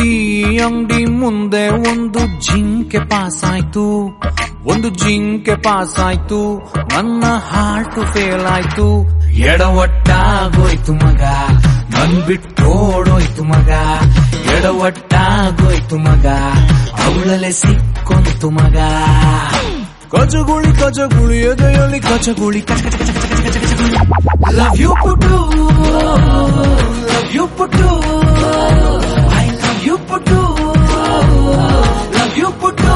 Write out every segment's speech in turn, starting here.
tea ಅಂಗಡಿ ಮುಂದೆ ಒಂದು ಜಿಂಕೆ ಪಾಸ್ ಆಯ್ತು ಒಂದು ಜಿಂಕೆ ಪಾಸ್ ಆಯ್ತು ನನ್ನ ಹಾರ್ಟ್ ಫೇಲ್ ಆಯ್ತು ಎಡವಟ್ಟಾಗೋಯ್ತು ಮಗ ನನ್ ಬಿಟ್ಟೋಡೋಯ್ತು ಮಗ ಎಡವಟ್ಟಾಗೋಯ್ತು ಮಗ ಅವಳಲ್ಲೇ ಸಿಕ್ಕೊಂತು ಮಗ ಕಚಗುಳಿ ಕಚಗುಳಿ ಎದೆಯಲ್ಲಿ ಕಚಗುಳಿ ಕಚ ಕಚ ಕಚ ಕಚ ಕಚ ಕಚ ಕಚ ಲವ್ ಯು ಪುಟು ಲವ್ ಯು ಪುಟು ಐ ಲವ್ ಯು ಪುಟು ಲವ್ ಯು ಪುಟು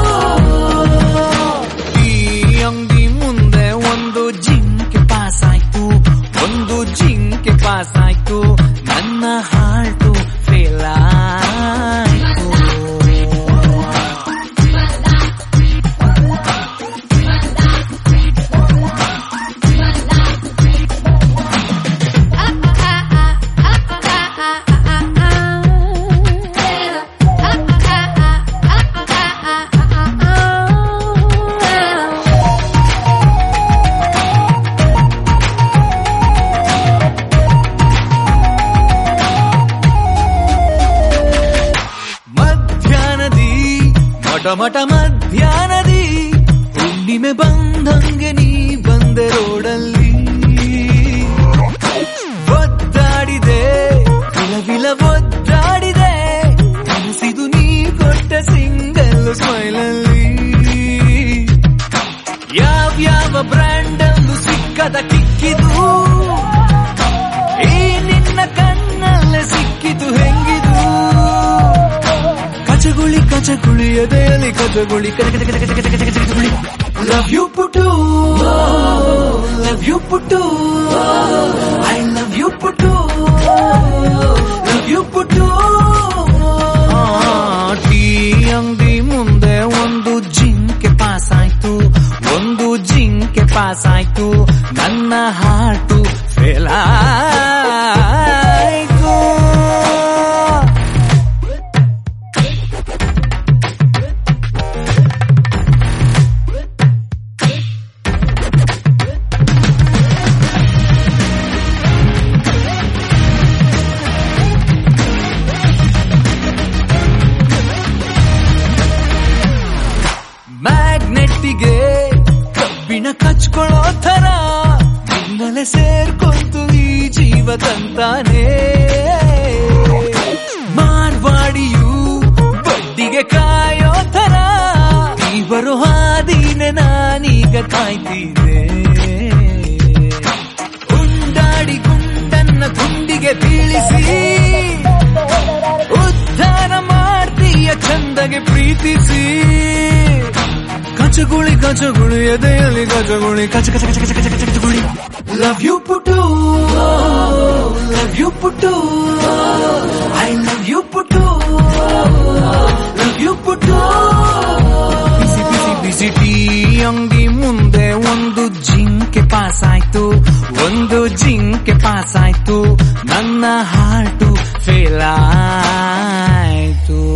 ಈ ಅಂಗಡಿ ಮುಂದೆ ಒಂದು ಜಿಂಕೆ ಪಾಸ್ ಆಯ್ತು ಒಂದು ಜಿಂಕೆ ಪಾಸ್ ಆಯ್ತು ನನ್ನ ಹಾರ್ಟು ಫೇಲ್ ಆಯ್ತು ಮಧ್ಯಾಹ್ನದಿ ಮಟ ಮಟ ಮಧ್ಯಾಹ್ನದಿ ಹುಣ್ಣಿಮೆ ಬಂದಂಗೆ ನೀ ಬಂದೆ ರೋಡಲ್ಲಿ ಒದ್ದಾಡಿದೆ ವಿಲವಿಲ ಒದ್ದಾಡಿದೆ ಕನಸಿದು ನೀ ಕೊಟ್ಟ ಸಿಂಗಲ್ ಸ್ಮೈಲಲ್ಲಿ ಯಾವ್ಯಾವ ಬ್ರ್ಯಾಂಡ್ ಅಲ್ಲೂ ಸಿಕ್ಕದ ಕಿಕ್ಕಿದು ಈ ನಿನ್ನ ಕಣ್ಣಲ್ಲೇ ಸಿಕ್ಕಿತು ಹೆಂಗಿದು ಕಚಗುಳಿ ಕಚಗುಳಿ ಎದೆಯಲ್ಲಿ ಕಚಗುಳಿ ಕಚ ಕಚ ಕಚ ಕಚ ಕಚ ಕಚ ಕಚಗುಳಿ ಲವ್ ಯು ಪುಟು ಲವ್ ಯು ಪುಟು ಐ ಲವ್ ಯು ಪುಟು ಲವ್ ಯು ಪುಟು ಟೀ ಅಂಗಡಿ ಮುಂದೆ ಒಂದು ಜಿಂಕೆ ಪಾಸ್ ಆಯ್ತು ಒಂದು ಜಿಂಕೆ ಪಾಸ್ ಆಯ್ತು ನನ್ನ ಹಾರ್ಟು ಫೇಲ್ ಆಯ್ತು ಮ್ಯಾಗ್ನೆಟ್ಟಿಗೆ ಕಬ್ಬಿಣ ಕಚ್ಕೊಳ್ಳೋ ಥರ ನಿನ್ನಲೆ ಸೇರ್ಕೊಂತು ಈ ಜೀವ ತಂತಾನೆ ಮಾರ್ವಾಡಿಯು ಬಡ್ಡಿಗೆ ಕಾಯೋ ಥರ ಇವರು ಹಾದಿನೆ ನಾನೀಗ ಕಾಯ್ತಿದ್ದೆ ಉಂಡಾಡಿ ಗುಂಡನ್ನ ಗುಂಡಿಗೆ ಬೀಳಿಸಿ ಉದ್ಧಾರ ಮಾಡ್ತೀಯ ಚಂದಗೆ ಪ್ರೀತಿಸಿ ಕಚಗುಳಿ ಕಚಗುಳಿ ಎದೆಯಲ್ಲಿ ಕಚಗುಳಿ ಕಚ ಕಚ ಕಚ ಕಚ ಕಚ ಕಚ ಕಚಗುಳಿ ಲವ್ ಯು ಪುಟು ಲವ್ ಯು ಪುಟು ಐ ಲವ್ ಯು ಪುಟು ಲವ್ ಯು ಪುಟು ಬಿಸಿ ಬಿಸಿ ಬಿಸಿ ಟೀ ಅಂಗಡಿ ಮುಂದೆ ಒಂದು ಜಿಂಕೆ ಪಾಸ್ ಆಯ್ತು ಒಂದು ಜಿಂಕೆ ಪಾಸ್ ಆಯ್ತು ನನ್ನ ಹಾರ್ಟು ಫೇಲ್ ಆಯ್ತು